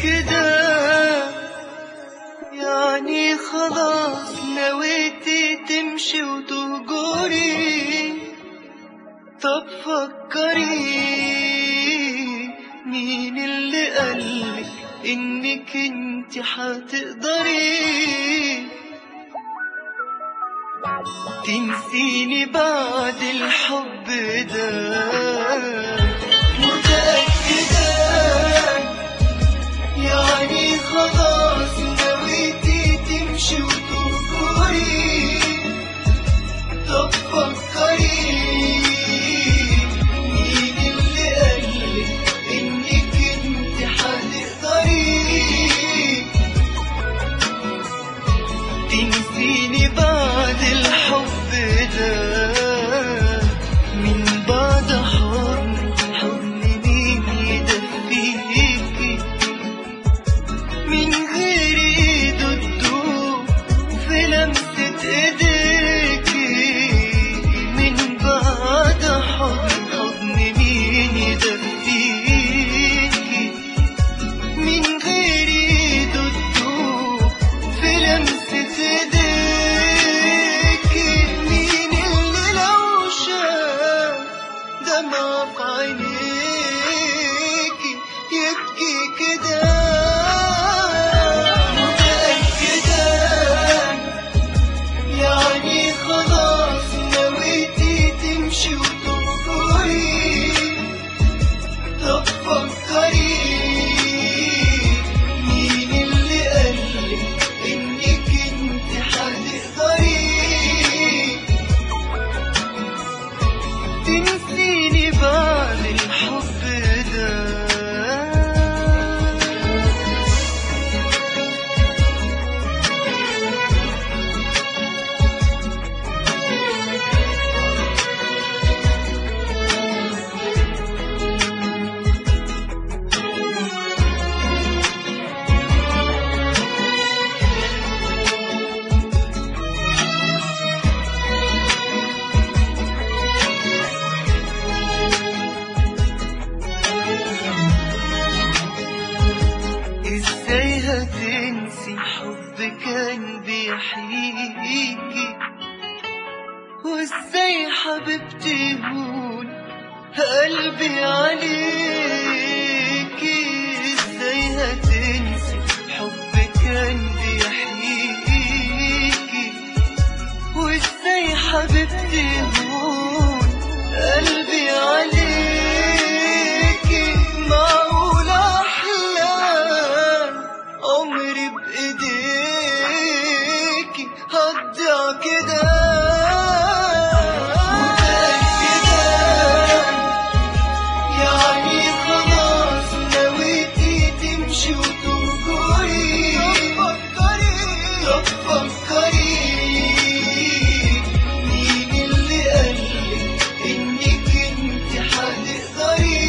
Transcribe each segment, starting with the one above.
كده يعني خلاص نويتي تمشي وتهجري طب فكري مين اللي قالك انك انت حتقدري تنسيني بعد الحب ده متأكدة يعني خلاص نويتي تمشي وتنكري طب فكري مين اللي قالك انك انت حتقدري تنسيني بعد الحب ده من بعد حضن حضن مين يدفيكي من غير ايده تدوب في لمسة ايديكي من بعد حضن حضن مين يدفيكي من غير ايده تدوب في لمسة ايديكي مين اللي لو شاف دمع في عينيكي يبكي كده متأكدة يعني خلاص نويتي تمشي وتنكري طب فكري مين اللي قالك انك انت حتقدري تنسيني بعد الحب ده ازاي هتنسي حب كان بيحييكي وازاي حبيبتي هون قلبي عليكي ازاي هتنسي حب كان بيحييكي وازاي حبيبتي هون قلبي عليكي معقول احلام عمري بايديكي هضيع كده متأكدة يعني خلاص نويتي تمشي وتنكري طب فكري مين اللي قالك انك انت حتقدري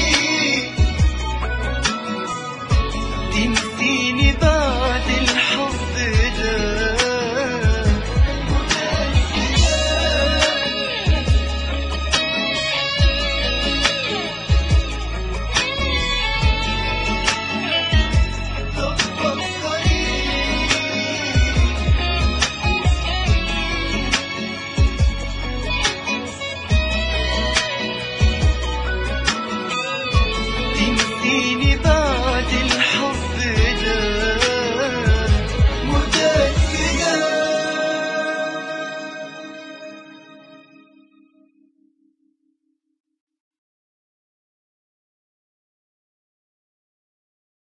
تنسيني بعد الحب ده طب فكري تنسيني بعد الحب